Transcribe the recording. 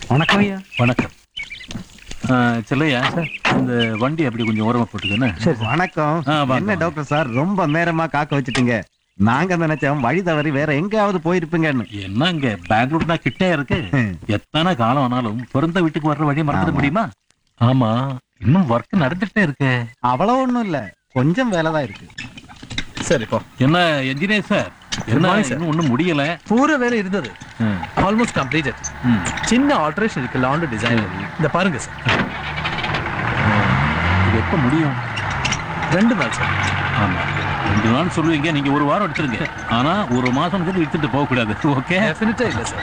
வணக்கம் ஐயா வணக்கம் ஆ, செல்லையா இந்த வண்டி அப்படி கொஞ்சம் ஓரமா போட்டுக்கன்னு சரி வணக்கம் ஆ, வாங்க, என்ன வாங்க. டாக்டர் சார் ரொம்ப நேரமா காக்க வச்சுட்டீங்க நாங்க நினைச்சோம் வழி தவறி வேற எங்கேயாவது போயிருப்பீங்கன்னு என்ன இங்க பெங்களூர்னா கிட்டே இருக்கு எத்தனை காலம் ஆனாலும் பிறந்த வீட்டுக்கு வர்ற வழி மறந்துட ஆமா. முடியுமா ஆமா இன்னும் ஒர்க் நடந்துட்டே இருக்கு அவ்வளவு ஒண்ணும் இல்ல கொஞ்சம் வேலைதான் இருக்கு சரி இப்போ என்ன என்ஜினியர் சார் என்ன morning, sir. இன்னும் ஒண்ணும் முடியல பூரா வேலை இருந்தது ம், ஆல்மோஸ்ட் கம்ப்ளீட்டட் ம். சின்ன ஆல்ட்ரேஷன் இருக்கு லாண்டு டிசைன் இந்த பாருங்க சார் இது எப்ப முடியும் ரெண்டு நாள் சார் ஆமா ரெண்டு நாள் சொல்லுவீங்க நீங்க ஒரு வாரம் எடுத்துருங்க ஆனா ஒரு மாசம் சொல்லி எடுத்துட்டு போக கூடாது ஓகே டெஃபினட்டா இல்ல சார்